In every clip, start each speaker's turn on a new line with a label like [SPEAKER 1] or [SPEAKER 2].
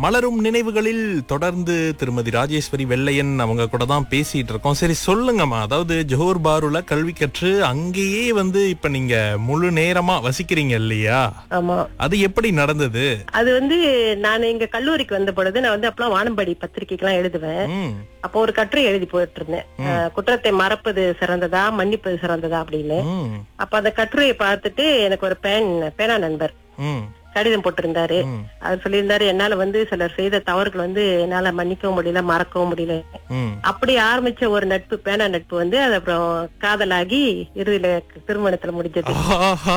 [SPEAKER 1] மலரும் நினைவுகளில் தொடர்ந்து திருமதி ராஜேஸ்வரி வெள்ளையன் அவங்க கூட தான் பேசிட்டு இருக்கோம் சரி சொல்லுங்கம்மா அதாவது ஜோஹர் பாருல கல்வி கற்று அங்கேயே வந்து இப்ப நீங்க முழு நேரமா வசிக்கிறீங்க இல்லையா
[SPEAKER 2] ஆமா
[SPEAKER 1] அது எப்படி நடந்தது
[SPEAKER 2] அது வந்து நான் எங்க கல்லூரிக்கு வந்த பொழுது நான் வந்து அப்பலாம் வானம்படி பத்திரிக்கைக்கெல்லாம் எழுதுவேன்
[SPEAKER 1] ம்,
[SPEAKER 2] அப்போ ஒரு கட்டுரை எழுதி போயிட்டு இருந்தேன் அஹ், குற்றத்தை மறப்பது சிறந்ததா மன்னிப்பது சிறந்ததா அப்படின்னு
[SPEAKER 1] ம்,
[SPEAKER 2] அப்ப அந்த கட்டுரையை பார்த்துட்டு எனக்கு ஒரு பேன் பேனா நண்பர்
[SPEAKER 1] ம்,
[SPEAKER 2] கடிதம் போட்டிருந்தாரு
[SPEAKER 1] ம்,
[SPEAKER 2] அவர் சொல்லியிருந்தாரு என்னால வந்து சிலர் செய்த தவறுகள் வந்து என்னால மன்னிக்கவும் முடியல மறக்கவும் முடியல
[SPEAKER 1] ம்.
[SPEAKER 2] அப்படி ஆரம்பிச்ச ஒரு நட்பு பேனா நட்பு வந்து அது அப்புறம் காதலாகி இறுதியில திருமணத்துல முடிஞ்சது
[SPEAKER 1] ஆஹா.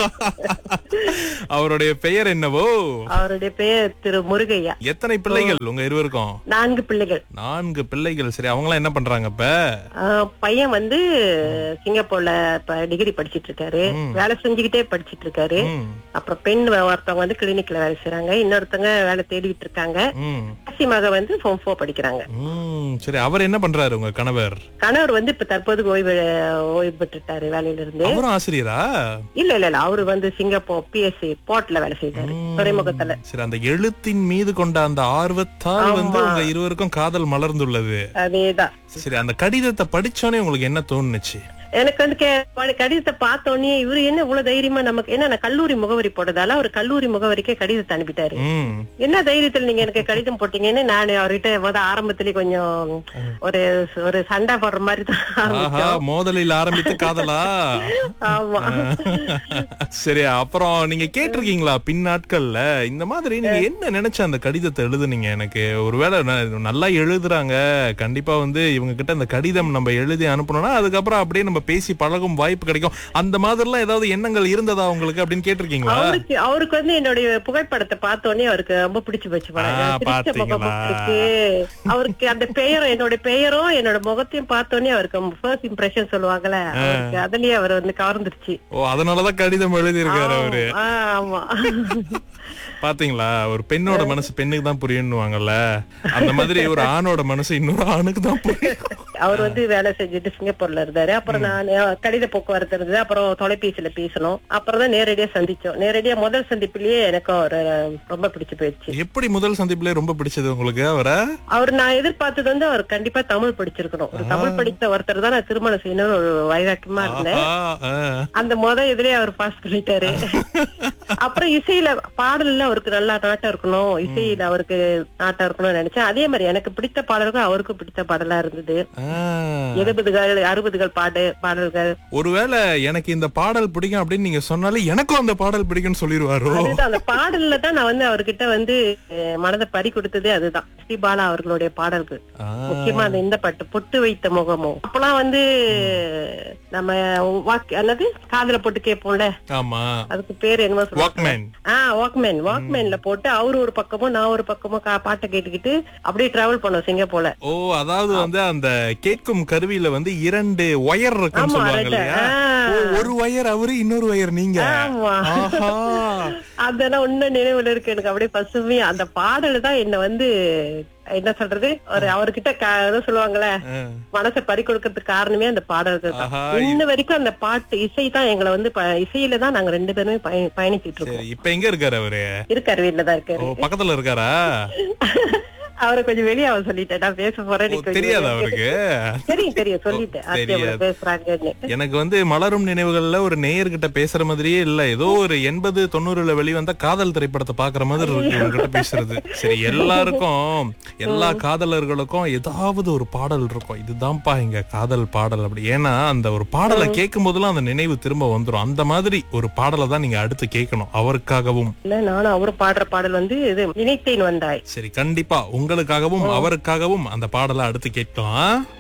[SPEAKER 1] அவருடைய பெயர் என்னவோ
[SPEAKER 2] அவருடைய பெயர் திரு முருகையா
[SPEAKER 1] எத்தனை பிள்ளைகள் உங்க இருவருக்கும்
[SPEAKER 2] நான்கு பிள்ளைகள்
[SPEAKER 1] நான்கு பிள்ளைகள் சரி அவங்களாம் என்ன பண்றாங்க இப்ப
[SPEAKER 2] ஆஹ் பையன் வந்து சிங்கப்பூர்ல இப்ப டிகிரி படிச்சிட்டு இருக்காரு வேலை செஞ்சுக்கிட்டே படிச்சிட்டு இருக்காரு
[SPEAKER 1] ம்,
[SPEAKER 2] அப்புறம் பெண் ஒருத்தவங்க வந்து கிளினிக்ல வேலை செய்றாங்க இன்னொருத்தவங்க வேலை தேடிட்டு இருக்காங்க
[SPEAKER 1] ம்,
[SPEAKER 2] கடைசி மக வந்து ஃபோம் ஃபோர் படிக்கிறாங்க
[SPEAKER 1] ம். சரி அவர் என்ன பண்றாரு உங்க கணவர்
[SPEAKER 2] கணவர் வந்து இப்ப தற்போது ஓய்வு ஓய்வு பெற்றுட்டாரு வேலையில இருந்து
[SPEAKER 1] அவரும் ஆசிரியரா
[SPEAKER 2] இல்ல இல்ல இல்ல அவரு வந்து சிங்கப்பூர் பிஎஸ்சி போர்ட்ல வேலை செய்தாரு துறைமுகத்துல
[SPEAKER 1] சரி அந்த எழுத்தின் மீது கொண்ட அந்த ஆர்வத்தால் வந்து உங்க இருவருக்கும் காதல் மலர்ந்துள்ளது
[SPEAKER 2] அதேதான்
[SPEAKER 1] சரி அந்த கடிதத்தை படிச்சோனே உங்களுக்கு என்ன தோணுச்சு
[SPEAKER 2] எனக்கு வந்து கே- கடிதத்தை பார்த்த உடனே இவரு என்ன இவ்வளவு தைரியமா நமக்கு என்ன நான் கல்லூரி முகவரி போட்டதால அவர் கல்லூரி முகவரிக்கே கடிதத்தை அனுப்பிட்டாரு
[SPEAKER 1] ம்
[SPEAKER 2] என்ன தைரியத்துல நீங்க எனக்கு கடிதம் போட்டீங்கன்னு நான் அவர்கிட்ட முத ஆரம்பத்திலே கொஞ்சம் ஒரு ஒரு சண்டை போடுற மாதிரி தான்
[SPEAKER 1] ஆஹா மோதலில் ஆரம்பித்து காதலா
[SPEAKER 2] ஆமா
[SPEAKER 1] சரி அப்புறம் நீங்க கேட்டிருக்கீங்களா பின் நாட்கள்ல இந்த மாதிரி நீங்க என்ன நினைச்ச அந்த கடிதத்தை எழுதுனீங்க எனக்கு ஒருவேளை ந- நல்லா எழுதுறாங்க கண்டிப்பா வந்து இவங்க கிட்ட அந்த கடிதம் நம்ம எழுதி அனுப்பணும்னா அதுக்கப்புறம் அப்படியே நம்ம பேசி பழகும் வாய்ப்பு கிடைக்கும் அந்த மாதிரிலாம் ஏதாவது எண்ணங்கள் இருந்ததா உங்களுக்கு அப்படின்னு கேட்டிருக்கீங்களா
[SPEAKER 2] அவருக்கு அவருக்கு வந்து என்னுடைய புகைப்படத்தை பார்த்த உடனே அவருக்கு ரொம்ப பிடிச்சு போச்சு படம்.
[SPEAKER 1] ஆ,
[SPEAKER 2] சிரிச்ச முகம்
[SPEAKER 1] பாத்தீங்களா?
[SPEAKER 2] இருக்கு அவருக்கு அந்த பெயரும் என்னோட பெயரும் என்னோட முகத்தையும் பார்த்த உடனே அவருக்கு ஃபர்ஸ்ட் இம்ப்ரெஷன் சொல்லுவாங்கல்ல அவருக்கு அதுலயே அவர் வந்து கவர்ந்துருச்சு
[SPEAKER 1] ஓ அதனாலதான் கடிதம் எழுதியிருக்காரு அவரு
[SPEAKER 2] ஆ, ஆமா
[SPEAKER 1] பாத்தீங்களா ஒரு பெண்ணோட மனசு பெண்ணுக்கு தான் புரியும்னுவாங்கல்ல அந்த மாதிரி ஒரு ஆணோட மனசு இன்னொரு ஆணுக்கு தான் புரியும்
[SPEAKER 2] அவர் வந்து வேலை செஞ்சுட்டு சிங்கப்பூர்ல இருந்தாரு அப்புறம் நான் கடித போக்குவரத்து இருந்தது அப்புறம் தொலைபேசியில பேசணும் அப்புறம் தான் நேரடியா சந்திச்சோம் நேரடியா முதல் சந்திப்புலயே எனக்கு ஒரு ரொம்ப பிடிச்சு போயிடுச்சு
[SPEAKER 1] எப்படி முதல் சந்திப்புல ரொம்ப பிடிச்சது உங்களுக்கு அவரை
[SPEAKER 2] அவர் நான் எதிர்பார்த்தது வந்து அவர் கண்டிப்பா தமிழ் படிச்சிருக்கணும் ஒரு தமிழ் படித்த ஒருத்தர் தான் நான் திருமணம் செய்யணும்னு ஒரு வைராக்கியமா இருந்தேன்
[SPEAKER 1] ஆஹா, ஆ.
[SPEAKER 2] அந்த முத இதுலயே அவர் பாஸ் பண்ணிட்டாரு அப்புறம் இசையில பாடல்ல அவருக்கு நல்லா நாட்டம் இருக்கணும் இசையில அவருக்கு நாட்டம் இருக்கணும்னு நினைச்சேன் அதே மாதிரி எனக்கு பிடித்த பாடல்கள் அவருக்கும் பிடித்த பாடலா இருந்தது
[SPEAKER 1] ஆ.
[SPEAKER 2] எழுபதுகள் அறுபதுகள் பாடு பாடல்கள்
[SPEAKER 1] ஒருவேளை எனக்கு இந்த பாடல் பிடிக்கும் அப்படின்னு நீங்க சொன்னாலே எனக்கும் அந்த பாடல் பிடிக்கும்னு சொல்லிடுவாரோ
[SPEAKER 2] அதுதான் அந்த பாடல்ல தான் நான் வந்து அவர்கிட்ட வந்து அஹ், மனதை பறி கொடுத்ததே அதுதான் ஸ்ரீ பாலா அவர்களுடைய பாடல்கள்
[SPEAKER 1] ஆ.
[SPEAKER 2] முக்கியமா அந்த இந்த பாட்டு பொட்டு வைத்த முகமும் அப்பெல்லாம் வந்து நம்ம வாக் என்னது காதுல போட்டு கேட்போம்ல
[SPEAKER 1] ஆமா
[SPEAKER 2] அதுக்கு பேர் என்னமோ சொல்லுவாங்க
[SPEAKER 1] வாக்மேன்
[SPEAKER 2] ஆஹ் வாக்மேன் வாக்மேன்ல போட்டு அவரு ஒரு பக்கமும் நான் ஒரு பக்கமும் கா- பாட்டை கேட்டுக்கிட்டு அப்படியே டிராவல் பண்ணோம் சிங்கப்பூர்ல
[SPEAKER 1] ஓ அதாவது வந்து அந்த கேட்கும் கருவியில வந்து இரண்டு ஒயர் இருக்குன்னு
[SPEAKER 2] ஆமா,
[SPEAKER 1] சொல்லுவாங்க
[SPEAKER 2] ரெண்டு.
[SPEAKER 1] இல்லையா
[SPEAKER 2] ஆ.
[SPEAKER 1] ஓ, ஒரு ஒயர் அவரு இன்னொரு ஒயர் நீங்க
[SPEAKER 2] ஆமா
[SPEAKER 1] ஆஹா
[SPEAKER 2] அதெல்லாம் இன்னும் நினைவுல இருக்கு எனக்கு அப்படியே பசுமையா அந்த பாடல் தான் என்ன வந்து என்ன சொல்றது ஒரு அவர்கிட்ட க- ஏதோ சொல்லுவாங்கல்ல
[SPEAKER 1] ஆ.
[SPEAKER 2] மனசை பறி கொடுக்கறதுக்கு காரணமே அந்த பாடல்கள் தான்
[SPEAKER 1] ஆஹா
[SPEAKER 2] இன்ன வரைக்கும் அந்த பாட்டு இசை தான் எங்களை வந்து ப- இசையில தான் நாங்க ரெண்டு பேருமே பயணி- பயணிச்சிட்டு இருக்கோம்
[SPEAKER 1] சரி இப்ப எங்க இருக்காரு அவரு
[SPEAKER 2] இருக்காரு வீட்டுல தான்
[SPEAKER 1] ஓ
[SPEAKER 2] இருக்காரு
[SPEAKER 1] பக்கத்துல இருக்காரா
[SPEAKER 2] அவரை கொஞ்சம் வெளியே அவ சொல்லிட்டேன் நான் பேச போறேன்
[SPEAKER 1] ஓ,
[SPEAKER 2] நீ கொஞ்சம்
[SPEAKER 1] தெரியாதா
[SPEAKER 2] வெளிய
[SPEAKER 1] அவருக்கு
[SPEAKER 2] தெரியும் தெரியும் சொல்லிட்டேன்
[SPEAKER 1] ஓ,
[SPEAKER 2] அத்தை
[SPEAKER 1] தெரியாது.
[SPEAKER 2] அவ்வளவு பேசுறாங்கன்னு
[SPEAKER 1] எனக்கு வந்து மலரும் நினைவுகள்ல ஒரு நேயர்கிட்ட பேசுற மாதிரியே இல்ல ஏதோ ஒரு எண்பது தொண்ணூறுல வெளிவந்த காதல் திரைப்படத்தை பாக்குற மாதிரி இருக்கு உங்ககிட்ட பேசுறது சரி எல்லாருக்கும் எல்லா காதலர்களுக்கும் ஏதாவது ஒரு பாடல் இருக்கும் இதுதான்ப்பா எங்க காதல் பாடல் அப்படி ஏன்னா அந்த ஒரு பாடலை கேட்கும் போதெல்லாம் அந்த நினைவு திரும்ப வந்துரும் அந்த மாதிரி ஒரு பாடலை தான் நீங்க அடுத்து கேட்கணும் அவருக்காகவும்
[SPEAKER 2] இல்ல நானும் அவரு பாடுற பாடல் வந்து இது நினைத்தேன் வந்தாய்
[SPEAKER 1] சரி கண்டிப்பா உங்களுக்காகவும் அவருக்காகவும் அந்த பாடலை அடுத்து கேட்கலாம்